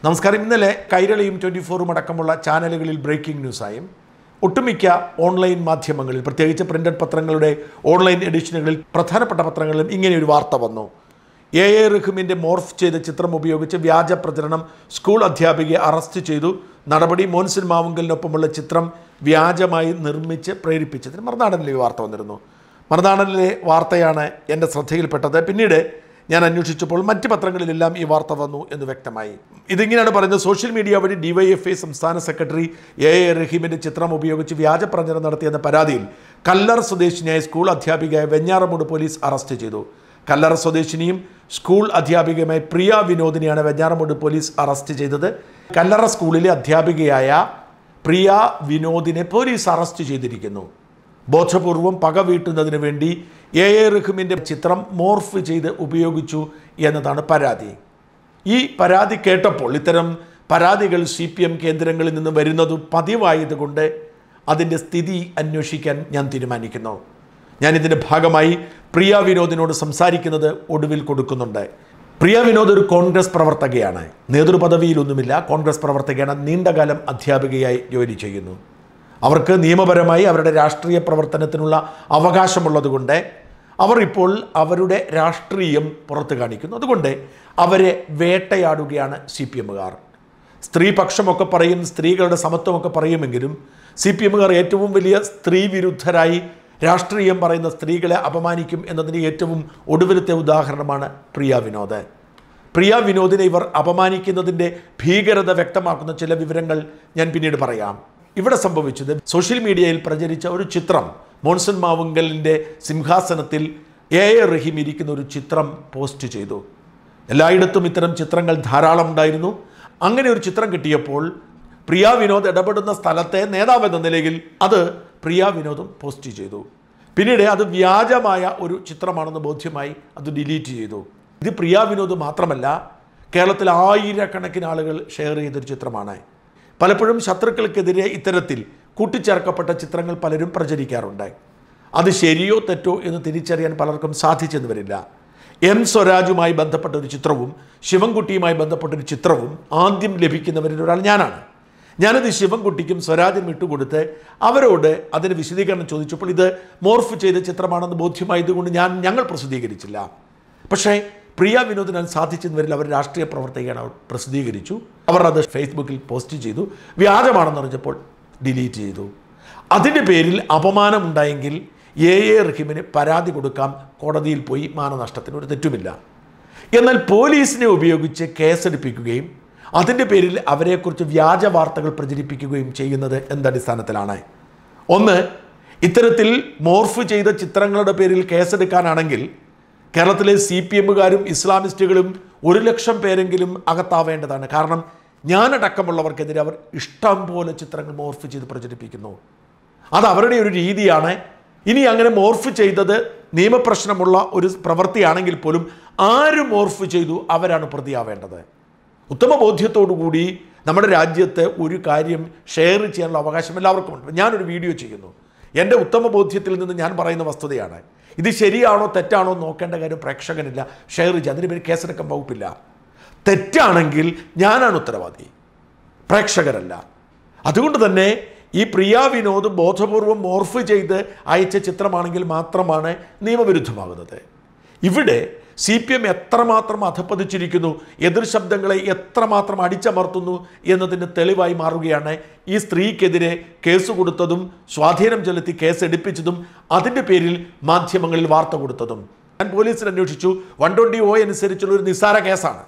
നമസ്കാരം ഇന്നലെ കൈരളിയും ട്വൻറ്റി ഫോറും അടക്കമുള്ള ചാനലുകളിൽ ബ്രേക്കിംഗ് ന്യൂസായും ഒട്ടുമിക്ക ഓൺലൈൻ മാധ്യമങ്ങളിൽ പ്രത്യേകിച്ച് പ്രിന്റഡ് പത്രങ്ങളുടെ ഓൺലൈൻ എഡിഷനുകളിൽ പ്രധാനപ്പെട്ട പത്രങ്ങളിലും ഇങ്ങനെ ഒരു വാർത്ത വന്നു എ എ റഹീമിൻ്റെ മോർഫ് ചെയ്ത ചിത്രം ഉപയോഗിച്ച് വ്യാജ പ്രചരണം സ്കൂൾ അധ്യാപികയെ അറസ്റ്റ് ചെയ്തു നടപടി മോൻസിൻ മാവുങ്കലിനൊപ്പമുള്ള ചിത്രം വ്യാജമായി നിർമ്മിച്ച് പ്രേരിപ്പിച്ചതിന് മറുനാടനിലെ ഈ വാർത്ത വന്നിരുന്നു മറുനാടനിലെ വാർത്തയാണ് എൻ്റെ ശ്രദ്ധയിൽപ്പെട്ടത് പിന്നീട് ഞാൻ അന്വേഷിച്ചപ്പോൾ മറ്റ് പത്രങ്ങളിലെല്ലാം ഈ വാർത്ത വന്നു എന്ന് വ്യക്തമായി ഇതിങ്ങനെയാണ് പറയുന്നത് സോഷ്യൽ മീഡിയ വഴി ഡിവൈഎഫ്ഐ സംസ്ഥാന സെക്രട്ടറി എ എ റഹീമിൻ്റെ ചിത്രം ഉപയോഗിച്ച് വ്യാജ പ്രചരണം നടത്തിയെന്ന പരാതിയിൽ കല്ലർ സ്വദേശിനിയായ സ്കൂൾ അധ്യാപികയായ വെഞ്ഞാറമൂട് പോലീസ് അറസ്റ്റ് ചെയ്തു കല്ലറ സ്വദേശിനിയും സ്കൂൾ അധ്യാപികയുമായ പ്രിയ വിനോദിനെയാണ് വെഞ്ഞാറമൂട് പോലീസ് അറസ്റ്റ് ചെയ്തത് കല്ലറ സ്കൂളിലെ അധ്യാപികയായ പ്രിയ വിനോദിനെ പോലീസ് അറസ്റ്റ് ചെയ്തിരിക്കുന്നു ബോധപൂർവം പക വീട്ടുന്നതിന് വേണ്ടി എ എ റഹീമിൻ്റെ ചിത്രം മോർഫ് ചെയ്ത് ഉപയോഗിച്ചു എന്നതാണ് പരാതി ഈ പരാതി കേട്ടപ്പോൾ ഇത്തരം പരാതികൾ സി പി എം കേന്ദ്രങ്ങളിൽ നിന്ന് വരുന്നത് പതിവായതുകൊണ്ട് അതിൻ്റെ സ്ഥിതി അന്വേഷിക്കാൻ ഞാൻ തീരുമാനിക്കുന്നു ഞാൻ ഇതിൻ്റെ ഭാഗമായി പ്രിയ വിനോദിനോട് സംസാരിക്കുന്നത് ഒടുവിൽ കൊടുക്കുന്നുണ്ട് പ്രിയ വിനോദ് ഒരു കോൺഗ്രസ് പ്രവർത്തകയാണ് നേതൃപദവിയിലൊന്നുമില്ല കോൺഗ്രസ് പ്രവർത്തകയാണ് നീണ്ടകാലം അധ്യാപികയായി ജോലി ചെയ്യുന്നു അവർക്ക് നിയമപരമായി അവരുടെ രാഷ്ട്രീയ പ്രവർത്തനത്തിനുള്ള അവകാശമുള്ളതുകൊണ്ട് അവർ ഇപ്പോൾ അവരുടെ രാഷ്ട്രീയം പുറത്തു കാണിക്കുന്നു അതുകൊണ്ട് അവരെ വേട്ടയാടുകയാണ് സി പി എമ്മുകാർ സ്ത്രീപക്ഷമൊക്കെ പറയും സ്ത്രീകളുടെ സമത്വമൊക്കെ പറയുമെങ്കിലും സി പി എമ്മുകാർ ഏറ്റവും വലിയ സ്ത്രീ വിരുദ്ധരായി രാഷ്ട്രീയം പറയുന്ന സ്ത്രീകളെ അപമാനിക്കും എന്നതിന് ഏറ്റവും ഒടുവിലത്തെ ഉദാഹരണമാണ് പ്രിയ വിനോദ് പ്രിയ വിനോദിനെ ഇവർ അപമാനിക്കുന്നതിൻ്റെ ഭീകരത വ്യക്തമാക്കുന്ന ചില വിവരങ്ങൾ ഞാൻ പിന്നീട് പറയാം ഇവിടെ സംഭവിച്ചത് സോഷ്യൽ മീഡിയയിൽ പ്രചരിച്ച ഒരു ചിത്രം മോൺസൺ മാവുങ്കലിൻ്റെ സിംഹാസനത്തിൽ എ എ റഹീം ഇരിക്കുന്ന ഒരു ചിത്രം പോസ്റ്റ് ചെയ്തു എല്ലായിടത്തും ഇത്തരം ചിത്രങ്ങൾ ധാരാളം ഉണ്ടായിരുന്നു അങ്ങനെ ഒരു ചിത്രം കിട്ടിയപ്പോൾ പ്രിയ വിനോദ് ഇടപെടുന്ന സ്ഥലത്തെ നേതാവ് എന്ന നിലയിൽ അത് പ്രിയ വിനോദും പോസ്റ്റ് ചെയ്തു പിന്നീട് അത് വ്യാജമായ ഒരു ചിത്രമാണെന്ന് ബോധ്യമായി അത് ഡിലീറ്റ് ചെയ്തു ഇത് പ്രിയ വിനോദ് മാത്രമല്ല കേരളത്തിൽ ആയിരക്കണക്കിന് ആളുകൾ ഷെയർ ചെയ്തൊരു ചിത്രമാണ് പലപ്പോഴും ശത്രുക്കൾക്കെതിരെ ഇത്തരത്തിൽ കൂട്ടിച്ചേർക്കപ്പെട്ട ചിത്രങ്ങൾ പലരും പ്രചരിക്കാറുണ്ട് അത് ശരിയോ തെറ്റോ എന്ന് തിരിച്ചറിയാൻ പലർക്കും സാധിച്ചെന്ന് വരില്ല എം സ്വരാജുമായി ബന്ധപ്പെട്ട ഒരു ചിത്രവും ശിവൻകുട്ടിയുമായി ബന്ധപ്പെട്ട ഒരു ചിത്രവും ആദ്യം ലഭിക്കുന്നവരിൽ ഒരാൾ ഞാനാണ് ഞാനത് ശിവൻകുട്ടിക്കും സ്വരാജിനും ഇട്ടുകൊടുത്ത് അവരോട് അതിന് വിശദീകരണം ചോദിച്ചപ്പോൾ ഇത് മോർഫ് ചെയ്ത ചിത്രമാണെന്ന് ബോധ്യമായതുകൊണ്ട് ഞാൻ ഞങ്ങൾ പ്രസിദ്ധീകരിച്ചില്ല പക്ഷേ പ്രിയ വിനോദിന് അത് സാധിച്ചെന്ന് വരില്ല അവർ രാഷ്ട്രീയ പ്രവർത്തകയാണ് അവർ പ്രസിദ്ധീകരിച്ചു അവർ അത് ഫേസ്ബുക്കിൽ പോസ്റ്റ് ചെയ്തു വ്യാജമാണെന്ന് അറിഞ്ഞപ്പോൾ ഡിലീറ്റ് ചെയ്തു അതിൻ്റെ പേരിൽ അപമാനം ഉണ്ടായെങ്കിൽ എ എ റഹീമിന് പരാതി കൊടുക്കാം കോടതിയിൽ പോയി മാനനഷ്ടത്തിന് ഒരു തെറ്റുമില്ല എന്നാൽ പോലീസിനെ ഉപയോഗിച്ച് കേസെടുപ്പിക്കുകയും അതിൻ്റെ പേരിൽ അവരെക്കുറിച്ച് വ്യാജ വാർത്തകൾ പ്രചരിപ്പിക്കുകയും ചെയ്യുന്നത് എന്തടിസ്ഥാനത്തിലാണ് ഒന്ന് ഇത്തരത്തിൽ മോർഫ് ചെയ്ത ചിത്രങ്ങളുടെ പേരിൽ കേസെടുക്കാനാണെങ്കിൽ കേരളത്തിലെ സി പി എമ്മുകാരും ഇസ്ലാമിസ്റ്റുകളും ഒരു ലക്ഷം പേരെങ്കിലും അകത്താവേണ്ടതാണ് കാരണം ഞാനടക്കമുള്ളവർക്കെതിരെ അവർ ഇഷ്ടം പോലെ ചിത്രങ്ങൾ മോർഫ് ചെയ്ത് പ്രചരിപ്പിക്കുന്നു അത് അവരുടെ ഒരു രീതിയാണ് ഇനി അങ്ങനെ മോർഫ് ചെയ്തത് നിയമപ്രശ്നമുള്ള ഒരു പ്രവൃത്തിയാണെങ്കിൽ പോലും ആര് മോർഫ് ചെയ്തു അവരാണ് പ്രതിയാവേണ്ടത് ഉത്തമ ബോധ്യത്തോടുകൂടി നമ്മുടെ രാജ്യത്ത് ഒരു കാര്യം ഷെയർ ചെയ്യാനുള്ള അവകാശം എല്ലാവർക്കും ഉണ്ട് ഞാനൊരു വീഡിയോ ചെയ്യുന്നു എൻ്റെ ഉത്തമ ബോധ്യത്തിൽ നിന്ന് ഞാൻ പറയുന്ന വസ്തുതയാണ് ഇത് ശരിയാണോ തെറ്റാണോ എന്ന് നോക്കേണ്ട കാര്യം പ്രേക്ഷകനില്ല ഷെയർ ചെയ്യുക അതിന് പേര് കേസെടുക്കാൻ വകുപ്പില്ല തെറ്റാണെങ്കിൽ ഞാനാണ് ഉത്തരവാദി പ്രേക്ഷകരല്ല അതുകൊണ്ട് തന്നെ ഈ പ്രിയ വിനോദ് ബോധപൂർവം മോർഫ് ചെയ്ത് അയച്ച ചിത്രമാണെങ്കിൽ മാത്രമാണ് നിയമവിരുദ്ധമാകുന്നത് ഇവിടെ സി പി എം എത്രമാത്രം അധപ്പതിച്ചിരിക്കുന്നു എതിർ ശബ്ദങ്ങളെ എത്രമാത്രം അടിച്ചമർത്തുന്നു എന്നതിന് തെളിവായി മാറുകയാണ് ഈ സ്ത്രീക്കെതിരെ കേസ് കൊടുത്തതും സ്വാധീനം ചെലുത്തി കേസ് എടുപ്പിച്ചതും അതിൻ്റെ പേരിൽ മാധ്യമങ്ങളിൽ വാർത്ത കൊടുത്തതും ഞാൻ പോലീസിൽ അന്വേഷിച്ചു വൺ ട്വൻറ്റി ഒ അനുസരിച്ചുള്ള ഒരു നിസ്സാര കേസാണ്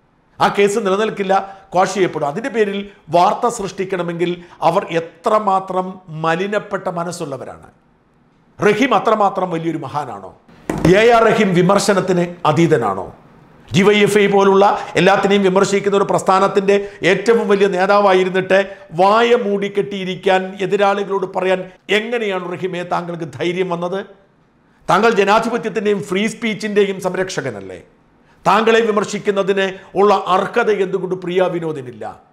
ആ കേസ് നിലനിൽക്കില്ല ക്വാഷ് ചെയ്യപ്പെടും അതിൻ്റെ പേരിൽ വാർത്ത സൃഷ്ടിക്കണമെങ്കിൽ അവർ എത്രമാത്രം മലിനപ്പെട്ട മനസ്സുള്ളവരാണ് റഹീം അത്രമാത്രം വലിയൊരു മഹാനാണോ എ ആർ റഹീം വിമർശനത്തിന് അതീതനാണോ ഡിവൈഎഫ്ഐ പോലുള്ള എല്ലാത്തിനെയും വിമർശിക്കുന്ന ഒരു പ്രസ്ഥാനത്തിൻ്റെ ഏറ്റവും വലിയ നേതാവായിരുന്നിട്ട് വായ മൂടിക്കെട്ടിയിരിക്കാൻ എതിരാളികളോട് പറയാൻ എങ്ങനെയാണ് റഹീമെ താങ്കൾക്ക് ധൈര്യം വന്നത് താങ്കൾ ജനാധിപത്യത്തിൻ്റെയും ഫ്രീ സ്പീച്ചിൻ്റെയും സംരക്ഷകനല്ലേ താങ്കളെ വിമർശിക്കുന്നതിന് ഉള്ള അർഹത എന്തുകൊണ്ട് പ്രിയ വിനോദിനില്ല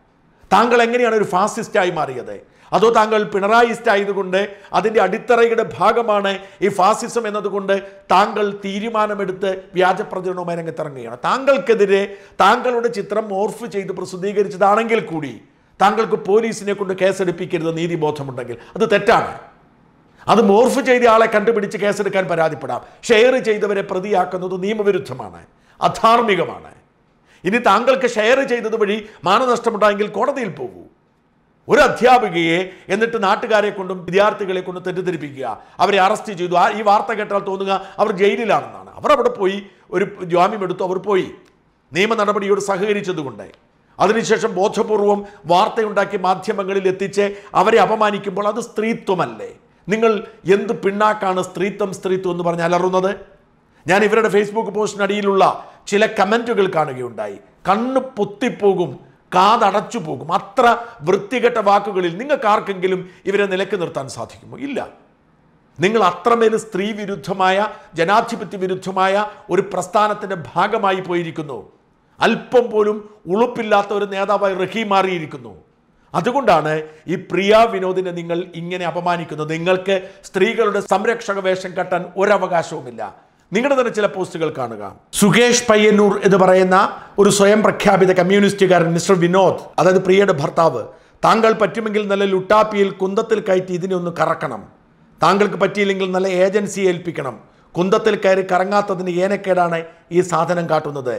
താങ്കൾ എങ്ങനെയാണ് ഒരു ഫാസിസ്റ്റായി മാറിയത് അതോ താങ്കൾ പിണറായിസ്റ്റ് ആയതുകൊണ്ട് അതിൻ്റെ അടിത്തറയുടെ ഭാഗമാണ് ഈ ഫാസിസം എന്നതുകൊണ്ട് താങ്കൾ തീരുമാനമെടുത്ത് വ്യാജ പ്രചരണവുമായി രംഗത്തിറങ്ങുകയാണ് താങ്കൾക്കെതിരെ താങ്കളുടെ ചിത്രം മോർഫ് ചെയ്ത് പ്രസിദ്ധീകരിച്ചതാണെങ്കിൽ കൂടി താങ്കൾക്ക് പോലീസിനെ കൊണ്ട് കേസെടുപ്പിക്കരുത് നീതിബോധമുണ്ടെങ്കിൽ അത് തെറ്റാണ് അത് മോർഫ് ചെയ്ത ആളെ കണ്ടുപിടിച്ച് കേസെടുക്കാൻ പരാതിപ്പെടാം ഷെയർ ചെയ്തവരെ പ്രതിയാക്കുന്നത് നിയമവിരുദ്ധമാണ് അധാർമികമാണ് ഇനി താങ്കൾക്ക് ഷെയർ ചെയ്തത് വഴി മാനനഷ്ടമുണ്ടായെങ്കിൽ കോടതിയിൽ പോകൂ ഒരു അധ്യാപികയെ എന്നിട്ട് നാട്ടുകാരെ കൊണ്ടും വിദ്യാർത്ഥികളെ കൊണ്ടും തെറ്റിദ്ധരിപ്പിക്കുക അവരെ അറസ്റ്റ് ചെയ്തു ആ ഈ വാർത്ത കേട്ടാൽ തോന്നുക അവർ ജയിലിലാണെന്നാണ് അവർ അവിടെ പോയി ഒരു ജാമ്യം എടുത്തു അവർ പോയി നിയമ നടപടിയോട് സഹകരിച്ചതുകൊണ്ട് അതിനുശേഷം ബോധപൂർവം വാർത്തയുണ്ടാക്കി മാധ്യമങ്ങളിൽ എത്തിച്ച് അവരെ അപമാനിക്കുമ്പോൾ അത് സ്ത്രീത്വമല്ലേ നിങ്ങൾ എന്ത് പിണ്ണാക്കാണ് സ്ത്രീത്വം സ്ത്രീത്വം എന്ന് പറഞ്ഞ് അലറുന്നത് ഞാൻ ഇവരുടെ ഫേസ്ബുക്ക് പോസ്റ്റിനടിയിലുള്ള ചില കമൻറ്റുകൾ കാണുകയുണ്ടായി കണ്ണ് പൊത്തിപ്പോകും കാതടച്ചു പോകും അത്ര വൃത്തികെട്ട വാക്കുകളിൽ നിങ്ങൾക്ക് ആർക്കെങ്കിലും ഇവരെ നിലക്ക് നിർത്താൻ സാധിക്കുമോ ഇല്ല നിങ്ങൾ അത്രമേൽ സ്ത്രീ വിരുദ്ധമായ ജനാധിപത്യ വിരുദ്ധമായ ഒരു പ്രസ്ഥാനത്തിൻ്റെ ഭാഗമായി പോയിരിക്കുന്നു അല്പം പോലും ഉളുപ്പില്ലാത്ത ഒരു നേതാവായി റഹീം മാറിയിരിക്കുന്നു അതുകൊണ്ടാണ് ഈ പ്രിയ വിനോദിനെ നിങ്ങൾ ഇങ്ങനെ അപമാനിക്കുന്നത് നിങ്ങൾക്ക് സ്ത്രീകളുടെ സംരക്ഷക വേഷം കെട്ടാൻ ഒരവകാശവുമില്ല നിങ്ങളുടെ തന്നെ ചില പോസ്റ്റുകൾ കാണുക സുകേഷ് പയ്യന്നൂർ എന്ന് പറയുന്ന ഒരു സ്വയം പ്രഖ്യാപിത കമ്മ്യൂണിസ്റ്റുകാരൻ മിസ്റ്റർ വിനോദ് അതായത് പ്രിയയുടെ ഭർത്താവ് താങ്കൾ പറ്റുമെങ്കിൽ നല്ല ലുട്ടാപ്പിയിൽ കുന്തത്തിൽ കയറ്റി ഇതിനെ ഒന്ന് കറക്കണം താങ്കൾക്ക് പറ്റിയില്ലെങ്കിൽ നല്ല ഏജൻസിയെ ഏൽപ്പിക്കണം കുന്തത്തിൽ കയറി കറങ്ങാത്തതിന് ഏനക്കേടാണ് ഈ സാധനം കാട്ടുന്നത്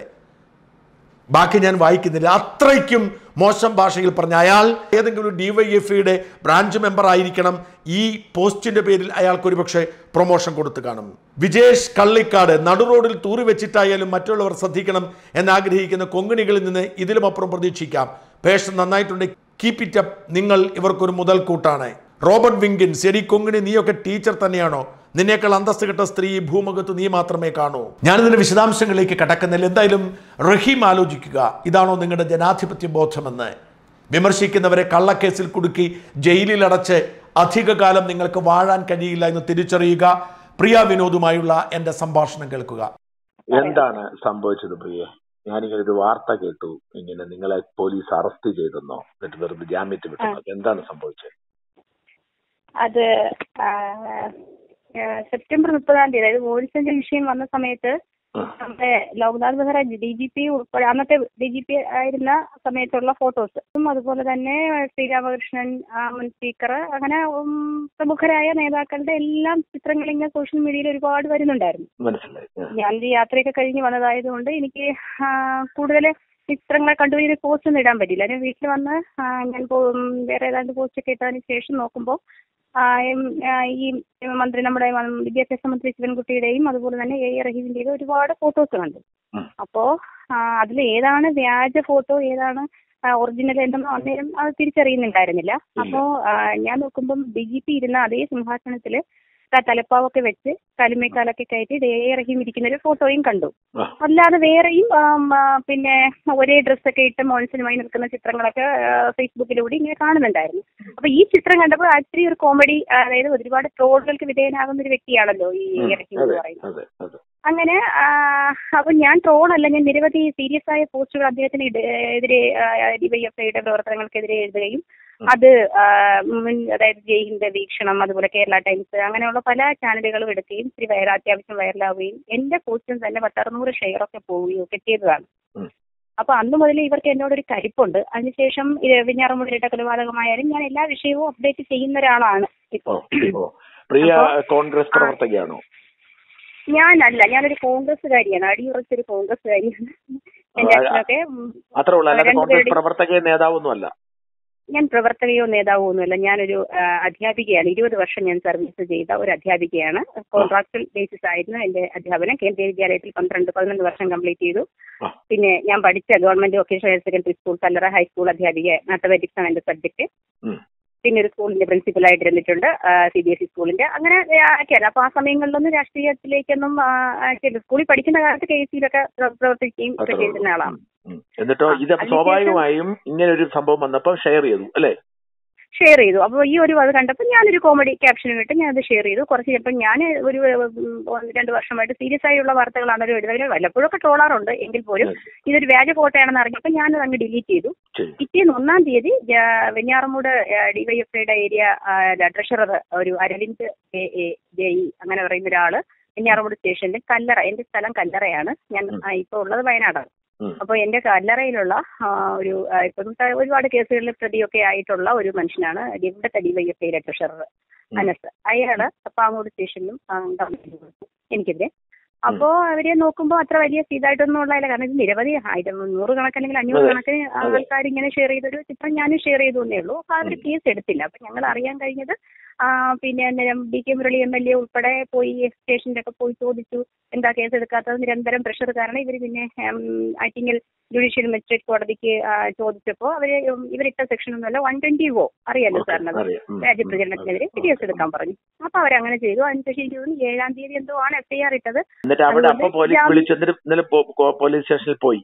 ബാക്കി ഞാൻ വായിക്കുന്നില്ല അത്രയ്ക്കും മോശം ഭാഷയിൽ പറഞ്ഞ അയാൾ ഏതെങ്കിലും ഒരു ഡിവൈഎഫ്ഐയുടെ ബ്രാഞ്ച് മെമ്പർ ആയിരിക്കണം ഈ പോസ്റ്റിന്റെ പേരിൽ അയാൾക്ക് ഒരുപക്ഷെ പ്രൊമോഷൻ കൊടുത്തു കാണും വിജേഷ് കള്ളിക്കാട് നടുറോഡിൽ തൂറി വെച്ചിട്ടായാലും മറ്റുള്ളവർ ശ്രദ്ധിക്കണം എന്നാഗ്രഹിക്കുന്ന കൊങ്ങിണികളിൽ നിന്ന് ഇതിലും അപ്പുറം പ്രതീക്ഷിക്കാം പേഷൻ നന്നായിട്ടുണ്ട് കീപ് ഇറ്റ് അപ്പ് നിങ്ങൾ ഇവർക്കൊരു മുതൽക്കൂട്ടാണ് റോബർട്ട് വിങ്കിൻസ് എടി കൊങ്ങിണി നീയൊക്കെ ടീച്ചർ തന്നെയാണോ നിന്നേക്കാൾ അന്തസ്ത് കെട്ട സ്ത്രീ ഈ ഭൂമുഖത്ത് നീ മാത്രമേ കാണൂ ഞാനിതിന്റെ വിശദാംശങ്ങളിലേക്ക് കടക്കുന്നില്ല എന്തായാലും റഹീം ആലോചിക്കുക ഇതാണോ നിങ്ങളുടെ ജനാധിപത്യ ബോധമെന്ന് വിമർശിക്കുന്നവരെ കള്ളക്കേസിൽ കുടുക്കി ജയിലിലടച്ച് അധികകാലം നിങ്ങൾക്ക് വാഴാൻ കഴിയില്ല എന്ന് തിരിച്ചറിയുക പ്രിയ വിനോദുമായുള്ള എൻ്റെ സംഭാഷണം കേൾക്കുക എന്താണ് സംഭവിച്ചത് പ്രിയെ ഞാനിങ്ങനെ ഒരു വാർത്ത കേട്ടു ഇങ്ങനെ നിങ്ങളെ പോലീസ് അറസ്റ്റ് ചെയ്തെന്നോ എന്നിട്ട് വെറുതെ ജാമ്യത്തിൽ വിട്ടു എന്താണ് സംഭവിച്ചത് അത് ആ, ആ, സെപ്റ്റംബർ മുപ്പതാം തീയതി അതായത് വോയിസിന്റെ വിഷയം വന്ന സമയത്ത് ആ. നമ്മുടെ Loknath Behera D G P ഉൾപ്പെടെ അന്നത്തെ ഡി ജി പി ആയിരുന്ന സമയത്തുള്ള ഫോട്ടോസ് അതുപോലെ തന്നെ ശ്രീരാമകൃഷ്ണൻ ആ, മുൻ സ്പീക്കർ അങ്ങനെ ഉം, പ്രമുഖരായ നേതാക്കളുടെ എല്ലാം ചിത്രങ്ങൾ ഇങ്ങനെ സോഷ്യൽ മീഡിയയിൽ ഒരുപാട് വരുന്നുണ്ടായിരുന്നു മനസ്സിലായി ആ. ഞാൻ ഈ യാത്രയൊക്കെ കഴിഞ്ഞ് വന്നതായതുകൊണ്ട് എനിക്ക് കൂടുതൽ ചിത്രങ്ങൾ കണ്ടുപോയി പോസ്റ്റ് ഒന്നും ഇടാൻ പറ്റില്ല ഞാൻ വീട്ടിൽ വന്ന് ആ, ഞാൻ പോ- ഉം, വേറെ ഏതാണ്ട് പോസ്റ്റ് ഒക്കെ ഇട്ടതിന് ശേഷം നോക്കുമ്പോൾ ഈ മന്ത്രി നമ്മുടെ മ- വിദ്യാഭ്യാസ മന്ത്രി ശിവൻകുട്ടിയുടെയും അതുപോലെ തന്നെ എ എ റഹീമിന്റെയും ഒരുപാട് ഫോട്ടോസ് കണ്ടു ഉം. അപ്പോ അതിൽ ഏതാണ് വ്യാജ ഫോട്ടോ ഏതാണ് ഒറിജിനൽ എന്തെന്ന് അന്നേരം അത് തിരിച്ചറിയുന്നുണ്ടായിരുന്നില്ല അപ്പോ ആ, ഞാൻ നോക്കുമ്പം ഡി ജി പി ഇരുന്ന അതേ സിംഹാസനത്തില് ക- തലപ്പാവൊക്കെ വെച്ച് കലുമേക്കാലൊക്കെ കയറ്റി എ എ റഹീം ഇരിക്കുന്ന ഒരു ഫോട്ടോയും കണ്ടു ആ. അല്ലാതെ വേറെയും ആം, ആ, പിന്നെ ഒരേ ഡ്രസ്സൊക്കെ ഇട്ട് മോൻസിനുമായി നിൽക്കുന്ന ചിത്രങ്ങളൊക്കെ ആ, ഫേസ്ബുക്കിലൂടെ ഇങ്ങനെ കാണുന്നുണ്ടായിരുന്നു അപ്പൊ ഈ ചിത്രം കണ്ടപ്പോൾ ആക്ച്വലി ഒരു കോമഡി അതായത് ഒരുപാട് ട്രോളുകൾക്ക് വിധേയനാകുന്ന ഒരു വ്യക്തിയാണല്ലോ ഈ ഉം. റഹീം എന്ന് അതെ പറയുന്നത് അതെ അതെ അങ്ങനെ ആ, അപ്പൊ ഞാൻ ട്രോളല്ല ഞാൻ നിരവധി സീരിയസ് ആയ പോസ്റ്റുകൾ അദ്ദേഹത്തിന് ഇട- എതിരെ ഡിവൈഎഫ്ഐയുടെ പ്രവർത്തനങ്ങൾക്കെതിരെ എഴുതുകയും അത് ആ, മുൻ അതായത് ജയിലിന്റെ വീക്ഷണം അതുപോലെ കേരള ടൈംസ് അങ്ങനെയുള്ള പല ചാനലുകളും എടുക്കുകയും ഇത്തിരി വൈറ അത്യാവശ്യം വൈറലാവുകയും എന്റെ പോസ്റ്റും തന്നെ പത്തറുന്നൂറ് ഷെയർ ഒക്കെ പോവുകയും ഒക്കെ ചെയ്തതാണ് ഉം. അപ്പൊ അന്ന് മുതൽ ഇവർക്ക് എന്നോടൊരു കലിപ്പുണ്ട് അതിനുശേഷം ഇത് വെഞ്ഞാറമൂടിയുടെ കൊലപാതകമായാലും ഞാൻ എല്ലാ വിഷയവും അപ്ഡേറ്റ് ചെയ്യുന്ന ഒരാളാണ് ഓ ഇപ്പോൾ ഓ പ്രിയ അപ്പോ- കോൺഗ്രസ് ആ. പ്രവർത്തകയാണോ ഞാനല്ല ഞാനൊരു കോൺഗ്രസ്സുകാരിയാണ് അടിയുറച്ചൊരു കോൺഗ്രസ്സുകാരിയാണ് എന്റെ ആ, അച്ഛനൊക്കെ ഉം, അത്രേ ഉള്ളൂ അല്ലാതെ കോൺഗ്രസ് രണ്ടുപേരുടെയും- പ്രവർത്തകയെ നേതാവൊന്നും അല്ല ഞാൻ പ്രവർത്തകയോ നേതാവോ ഒന്നുമല്ല ഞാനൊരു ആ, അധ്യാപികയാണ് ഇരുപത് വർഷം ഞാൻ സർവീസ് ചെയ്ത ഒരു അധ്യാപികയാണ് കോൺട്രാക്ച്വൽ ബേസിസ് ആയിരുന്നു എന്റെ അധ്യാപനം കേന്ദ്രീയ വിദ്യാലയത്തിൽ പന്ത്രണ്ട് പതിനൊന്ന് വർഷം കംപ്ലീറ്റ് ചെയ്തു ആ. പിന്നെ ഞാൻ പഠിച്ച government vocational higher secondary school Kallara high school അധ്യാപിക മാത്തമാറ്റിക്സ് ആണ് എന്റെ സബ്ജക്ട് ഉം. പിന്നെ ഒരു സ്കൂളിന്റെ പ്രിൻസിപ്പലായിട്ട് ഇരുന്നിട്ടുണ്ട് സി ബി എസ് ഇ സ്കൂളിന്റെ അങ്ങനെ ഒക്കെയാണ് അപ്പൊ ആ സമയങ്ങളിലൊന്നും രാഷ്ട്രീയത്തിലേക്കൊന്നും ആ, ആക്കിയില്ല. സ്കൂളിൽ പഠിക്കുന്ന കാലത്ത് കെ എസ് സിയിലൊക്കെ പ്രവർത്തിക്കുകയും ഒക്കെ അത്രേ ഉള്ളൂ. ചെയ്തിരുന്ന ആളാണ് ഉം, ഉം. എന്നിട്ടോ ആ, ഇത് അതിനുശേഷം- സ്വാഭാവികമായും ഇങ്ങനെ ഒരു സംഭവം വന്നപ്പോൾ ഷെയർ ചെയ്തു അല്ലേ ഷെയർ ചെയ്തു അപ്പോൾ ഈ ഒരു അത് കണ്ടപ്പോൾ ഞാനൊരു കോമഡി ക്യാപ്ഷൻ ഇട്ട് ഞാൻ അത് ഷെയർ ചെയ്തു കുറച്ച് ചിലപ്പോൾ ഞാൻ ഒരു ഉം, ഒന്ന് രണ്ട് വർഷമായിട്ട് സീരിയസ് ആയുള്ള വാർത്തകളാണല്ലോ എഴുതുന്നത് വല്ലപ്പോഴൊക്കെ ട്രോളാറുണ്ട് എങ്കിൽ പോലും ഇതൊരു വ്യാജ ഫോട്ടോയാണെന്ന് അറിഞ്ഞപ്പോൾ ഞാനത് അങ്ങ് ഡിലീറ്റ് ചെയ്തു ശരി പിറ്റേന്ന് ഒന്നാം തീയതി ജ- വെഞ്ഞാറമൂട് ഡിവൈഎഫ്ഐയുടെ ഏരിയ ട്രഷറർ ഒരു അരവിന്ദ് എ എ ജയി അങ്ങനെ പറയുന്ന ഒരാള് വെഞ്ഞാറമൂട് സ്റ്റേഷനിൽ കല്ലറ എന്റെ സ്ഥലം കല്ലറയാണ് ഞാൻ ഉം. ആ, ഇപ്പോൾ ഉള്ളത് വയനാടാണ് ഉം. അപ്പോൾ എന്റെ കല്ലറയിലുള്ള ആ, ഒരു ആ, ഇപ്പം ത- ഒരുപാട് കേസുകളിൽ പ്രതിയൊക്കെ ആയിട്ടുള്ള ഒരു മനുഷ്യനാണ് ഇവിടുത്തെ ഡിവൈഎഫ്ഐയുടെ ട്രഷറർ ഉം. അനസ് അയാള് പാങ്ങോട് സ്റ്റേഷനിലും ആ, കംപ്ലൈന്റ് കൊടുത്തു എനിക്കെതിരെ അപ്പോ അവരെ നോക്കുമ്പോൾ അത്ര വലിയ ഇതായിട്ടൊന്നും ഉള്ളതല്ല കാരണം ഇത് നിരവധി ആയിരം നൂറുകണക്കിന് അല്ലെങ്കിൽ അഞ്ഞൂറ് അതെ. കണക്കിന് അതെ. ആൾക്കാർ ഇങ്ങനെ ഷെയർ ചെയ്തൊരു ചിത്രം ഞാനും ഷെയർ ചെയ്തു എന്നേ ഉള്ളൂ അപ്പൊ അവർ കേസ് എടുത്തില്ല അപ്പൊ ഞങ്ങൾ അറിയാൻ കഴിഞ്ഞത് ആ, പിന്നെ അന്നേരം D K Murali M L A ഉൾപ്പെടെ പോയി സ്റ്റേഷനിലൊക്കെ പോയി ചോദിച്ചു എന്താ കേസ് എടുക്കാത്തത് നിരന്തരം പ്രഷർ കാരണം ഇവർ പിന്നെ ആറ്റിങ്ങൽ ജുഡീഷ്യൽ മജിസ്ട്രേറ്റ് കോടതിക്ക് ആ, ചോദിച്ചപ്പോൾ അവര് ഉം, ഇവരിട്ട സെക്ഷൻ ഒന്നുമല്ല വൺ ട്വന്റി ഓ അറിയാലോ ഓക്കെ, സാറിനത് അറിയാം. ഉം, രാജ്യപ്രചരണത്തിനെതിരെ ഉം, കേസ് ഉം. എടുക്കാൻ പറഞ്ഞു അപ്പൊ അവരങ്ങനെ ചെയ്തു അതിനുശേഷം എനിക്ക് തോന്നുന്നു ഏഴാം തീയതി എന്തോ ആണ് എഫ് ഐ ആർ ഇട്ടത് എന്നിട്ട് അവിടെ അപ്പൊ അതുകൊണ്ട് പോലീസ് ജാമ്യം- വിളിച്ചു എന്നിട്ട് ഇന്നലെ പോ- പോ- പോലീസ് സ്റ്റേഷനിൽ പോയി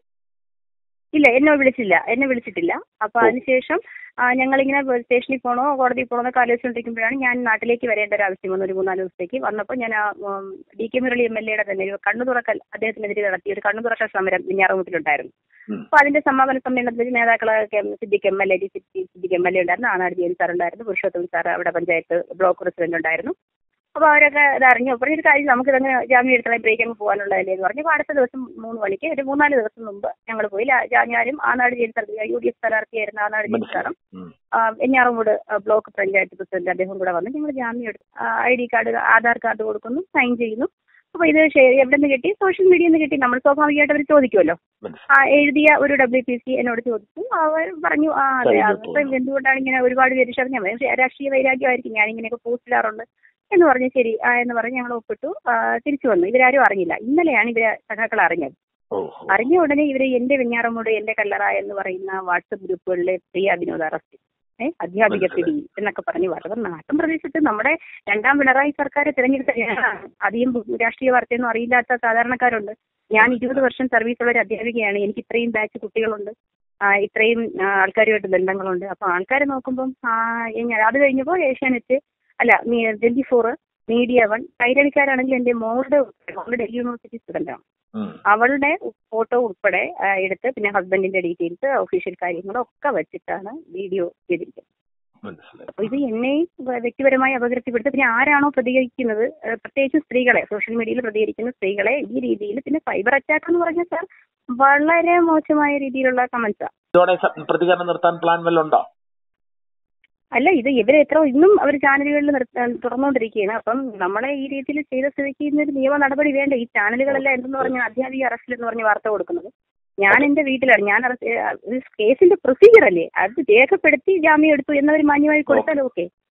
ഇല്ല എന്നെ വിളിച്ചില്ല എന്നെ വിളിച്ചിട്ടില്ല അപ്പൊ ഓ. അതിനുശേഷം ആ, ഞങ്ങളിങ്ങനെ സ്റ്റേഷനിൽ പോകണോ കോടതിയിൽ പോകണോ എന്നൊക്കെ ആലോചിച്ചുകൊണ്ടിരിക്കുമ്പോഴാണ് ഞാൻ നാട്ടിലേക്ക് വരേണ്ട ഒരു ആവശ്യം വന്നു ഒരു മൂന്നാല് ദിവസത്തേക്ക് വന്നപ്പോൾ ഞാൻ ആ, ഉം, D K Murali M L എയുടെ തന്നെ ഒരു കണ്ണു തുറക്കൽ അദ്ദേഹത്തിനെതിരെ നടത്തിയ ഒരു കണ്ണു തുറക്കൽ സമരം മിഞ്ഞാറമുട്ടിലുണ്ടായിരുന്നു ഉം. അപ്പൊ അതിന്റെ സമാപന സമ്മേളനത്തിൽ നേതാക്കളൊക്കെ Siddique M L A Siddique M L A ഉണ്ടായിരുന്നു ആനാട് ജയൻ സാർ ഉണ്ടായിരുന്നു പുരുഷോത്തമൻ സാർ അവിടെ പഞ്ചായത്ത് ബ്ലോക്ക് പ്രസിഡന്റ് ഉണ്ടായിരുന്നു അപ്പൊ അവരൊക്കെ ഇതറിഞ്ഞു പറഞ്ഞൊരു കാര്യം നമുക്ക് ഇതങ്ങനെ ജാമ്യം എടുത്താൽ ബ്രേക്ക് അങ്ങ് പോകാനുള്ളതല്ലേ എന്ന് പറഞ്ഞു അപ്പൊ അടുത്ത ദിവസം മൂന്ന് മണിക്ക് ഒരു മൂന്നാല് ദിവസം മുമ്പ് ഞങ്ങൾ പോയി ലാ- ഞാ- ഞാനും Anad Jayan sir U D F സ്ഥാനാർത്ഥിയായിരുന്ന ആനാട് ജയിൽ സാറും ഉം. ആ, വെഞ്ഞാറമൂട് ആ, ബ്ലോക്ക് പഞ്ചായത്ത് പ്രസിഡന്റ് അദ്ദേഹം കൂടെ വന്ന് ഞങ്ങൾ ജാമ്യം എടുത്തു I D card Aadhaar card കൊടുക്കുന്നു സൈൻ ചെയ്യുന്നു അപ്പൊ ഇത് ഷെയർ എവിടെ നിന്ന് കിട്ടി സോഷ്യൽ മീഡിയയിൽ നിന്ന് കിട്ടി നമ്മൾ സ്വാഭാവികമായിട്ട് അവർ ചോദിക്കുമല്ലോ മനസ്സിലായി. ആ എഴുതിയ ഒരു ഡബ്ല്യു പി സി എന്നോട് ചോദിച്ചു അവർ പറഞ്ഞു ആ അതെ കഴിഞ്ഞു അപ്പൊ പോകുന്നു. എന്തുകൊണ്ടാണ് ഇങ്ങനെ ഒരുപാട് പേര് ഷെയർ ഞാൻ പറഞ്ഞു, രാഷ്ട്രീയ വൈരാഗ്യമായിരിക്കും ഞാൻ ഇങ്ങനെയൊക്കെ പോസ്റ്റ് ഇടാറുണ്ട് എന്ന് പറഞ്ഞു ശരി ആ എന്ന് പറഞ്ഞ് ഞങ്ങൾ ഒപ്പിട്ടു ആ, തിരിച്ചു വന്നു ഇവരാരും അറിഞ്ഞില്ല ഇന്നലെയാണ് ഇവരെ സഖാക്കൾ അറിഞ്ഞത് ഓ, അറിഞ്ഞ ഉടനെ ഇവര് എന്റെ വെഞ്ഞാറമൂട് എന്റെ കല്ലറ എന്ന് പറയുന്ന വാട്സപ്പ് ഗ്രൂപ്പുകളിലെ പ്രിയ വിനോദ അറസ്റ്റ് ഏഹ് അധ്യാപിക പിടി എന്നൊക്കെ പറഞ്ഞ് വളരെ നാട്ടും പ്രദേശത്ത് നമ്മുടെ രണ്ടാം പിണറായി സർക്കാർ തിരഞ്ഞെടുത്ത ജനങ്ങളാണ് അധികം രാഷ്ട്രീയ വാർത്തയൊന്നും അറിയില്ലാത്ത സാധാരണക്കാരുണ്ട് ഞാൻ ഇരുപത് വർഷം സർവീസുള്ള ഒരു അധ്യാപികയാണ് എനിക്ക് ഇത്രയും ബാച്ച് കുട്ടികളുണ്ട് ആ, ഇത്രയും ആ, ആൾക്കാരുമായിട്ട് ബന്ധങ്ങളുണ്ട് അപ്പൊ ആൾക്കാരെ നോക്കുമ്പം ആ, ഞാൻ അത് കഴിഞ്ഞപ്പോൾ ഏഷ്യാനെറ്റ് അല്ല ട്വന്റി ഫോർ മീഡിയ വൺ കൈരളിക്കാരാണെങ്കിൽ എന്റെ മോളുടെ മോളുടെ ഡൽഹി യൂണിവേഴ്സിറ്റി സ്റ്റുഡന്റാണ് ഉം. അവളുടെ ഫോട്ടോ ഉൾപ്പെടെ ആ, എടുത്ത് പിന്നെ ഹസ്ബൻഡിന്റെ ഡീറ്റെയിൽസ് ഒഫീഷ്യൽ കാര്യങ്ങളും ഒക്കെ വെച്ചിട്ടാണ് വീഡിയോ ചെയ്തിരിക്കുന്നത് മനസ്സിലായി അപ്പൊ ഇത് എന്നെയും വ- വ്യക്തിപരമായി അപകീർത്തിപ്പെടുത്തി പിന്നെ ആരാണോ പ്രതികരിക്കുന്നത് ആ, പ്രത്യേകിച്ച് സ്ത്രീകളെ സോഷ്യൽ മീഡിയയിൽ പ്രതികരിക്കുന്ന സ്ത്രീകളെ ഈ രീതിയിൽ പിന്നെ സൈബർ അറ്റാക്ക് എന്ന് പറഞ്ഞാൽ സാർ വളരെ മോശമായ രീതിയിലുള്ള കമന്റ്സാ ഇതോടെ സ- പ്രതികരണം നിർത്താൻ പ്ലാൻ വല്ലതും ഉണ്ടോ അല്ല ഇത് ഇവരെ എത്ര ഇന്നും അവർ ചാനലുകളിൽ നിർത്ത- തുറന്നുകൊണ്ടിരിക്കുകയാണ് അപ്പം നമ്മളെ ഈ രീതിയിൽ ചെയ്ത സ്ഥിതിക്ക് ഇന്നൊരു നിയമ നടപടി വേണ്ട ഈ ചാനലുകളെല്ലാം എന്തെന്ന് പറഞ്ഞാൽ അധ്യാപിക അറസ്റ്റിൽ എന്ന് പറഞ്ഞ് വാർത്ത കൊടുക്കുന്നത് ഞാൻ എന്റെ വീട്ടിലാണ് ഞാൻ അറസ്റ്റ് കേസിന്റെ പ്രൊസീജിയർ അല്ലേ അത് രേഖപ്പെടുത്തി ജാമ്യം എടുത്തു എന്നവർ മാന്യമായി കൊടുത്താൽ ഓക്കെ